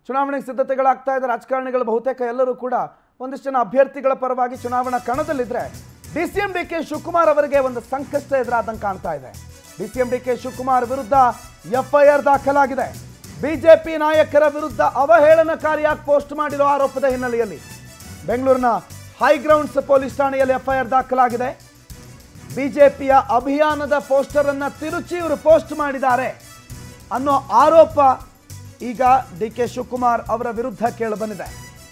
ಚುನಾವಣೆಗೆ ಸಿದ್ಧತೆಗಳಾಗ್ತಾ ಇದೆ ರಾಜಕಾರಣಿಗಳು ಬಹುತೇಕ ಎಲ್ಲರೂ ಕೂಡ ಒಂದಿಷ್ಟು ಜನ ಅಭ್ಯರ್ಥಿಗಳ ಪರವಾಗಿ ಚುನಾವಣಾ ಕಣದಲ್ಲಿದ್ರೆ D C M D K Shivakumar ಅವರಿಗೆ ಒಂದು ಸಂಕಷ್ಟ ಎದುರಾದಂಗೆ ಕಾಣ್ತಾ ಇದೆ D C M D K Shivakumar ವಿರುದ್ಧ ಎಫ್ಐಆರ್ ದಾಖಲಾಗಿದೆ ಬಿಜೆಪಿ ನಾಯಕರ ವಿರುದ್ಧ ಅವಹೇಳನಕಾರಿಯಾಗಿ ಪೋಸ್ಟ್ ಮಾಡಿರೋ ಆರೋಪದ ಹಿನ್ನೆಲೆಯಲ್ಲಿ ಬೆಂಗಳೂರಿನ ಹೈಗ್ರೌಂಡ್ಸ್ ಪೊಲೀಸ್ ಠಾಣೆಯಲ್ಲಿ ಎಫ್ಐಆರ್ ದಾಖಲಾಗಿದೆ ಬಿಜೆಪಿಯ ಅಭಿಯಾನದ ಪೋಸ್ಟರ್ ಅನ್ನ ತಿರುಚಿ ಇವರು ಪೋಸ್ಟ್ ಮಾಡಿದ್ದಾರೆ ಅನ್ನೋ ಆರೋಪ ಈಗ ಡಿ ಕೆ ಶಿವಕುಮಾರ್ ಅವರ ವಿರುದ್ಧ ಕೇಳಿಬಂದಿದೆ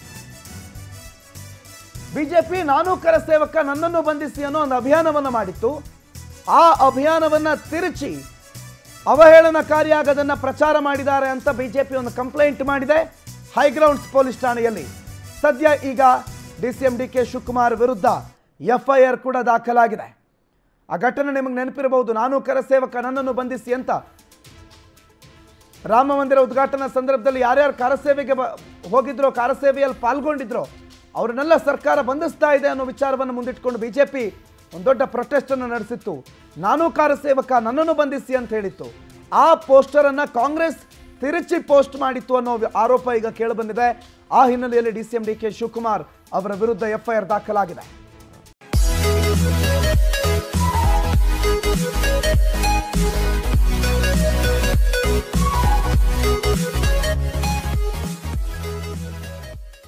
ಬಿಜೆಪಿ ನಾನು ಕರಸೇವಕ ನನ್ನನ್ನು ಬಂಧಿಸಿ ಅನ್ನೋ ಒಂದು ಅಭಿಯಾನವನ್ನು ಮಾಡಿತ್ತು ಆ ಅಭಿಯಾನವನ್ನ ತಿರುಚಿ ಅವಹೇಳನಕಾರಿಯಾಗಿ ಅದನ್ನ ಪ್ರಚಾರ ಮಾಡಿದ್ದಾರೆ ಅಂತ ಬಿಜೆಪಿ ಒಂದು ಕಂಪ್ಲೇಂಟ್ ಮಾಡಿದೆ ಹೈಗ್ರೌಂಡ್ಸ್ ಪೊಲೀಸ್ ಠಾಣೆಯಲ್ಲಿ ಸದ್ಯ ಈಗ D C M D K Shivakumar ವಿರುದ್ಧ ಎಫ್ಐಆರ್ ಕೂಡ ದಾಖಲಾಗಿದೆ ಆ ಘಟನೆ ನಿಮಗೆ ನೆನಪಿರಬಹುದು ನಾನು ಕರಸೇವಕ ನನ್ನನ್ನು ಬಂಧಿಸಿ ಅಂತ ರಾಮ ಮಂದಿರ ಉದ್ಘಾಟನಾ ಸಂದರ್ಭದಲ್ಲಿ ಯಾರ್ಯಾರು ಕಾರಸೇವೆಗೆ ಬ ಹೋಗಿದ್ರೋ ಕಾರಸೇವೆಯಲ್ಲಿ ಪಾಲ್ಗೊಂಡಿದ್ರೋ ಅವ್ರನ್ನೆಲ್ಲ ಸರ್ಕಾರ ಬಂಧಿಸ್ತಾ ಇದೆ ಅನ್ನೋ ವಿಚಾರವನ್ನು ಮುಂದಿಟ್ಕೊಂಡು ಬಿಜೆಪಿ ಒಂದು ದೊಡ್ಡ ಪ್ರೊಟೆಸ್ಟ್ ಅನ್ನು ನಡೆಸಿತ್ತು ನಾನು ಕಾರಸೇವಕ ನನ್ನನ್ನು ಬಂಧಿಸಿ ಅಂತ ಹೇಳಿತ್ತು ಆ ಪೋಸ್ಟರ್ ಅನ್ನ ಕಾಂಗ್ರೆಸ್ ತಿರುಚಿ ಪೋಸ್ಟ್ ಮಾಡಿತ್ತು ಅನ್ನೋ ವಿ- ಆರೋಪ ಈಗ ಕೇಳಿಬಂದಿದೆ ಆ ಹಿನ್ನೆಲೆಯಲ್ಲಿ D C M D K Shivakumar ಅವರ ವಿರುದ್ಧ ಎಫ್ಐಆರ್ ದಾಖಲಾಗಿದೆ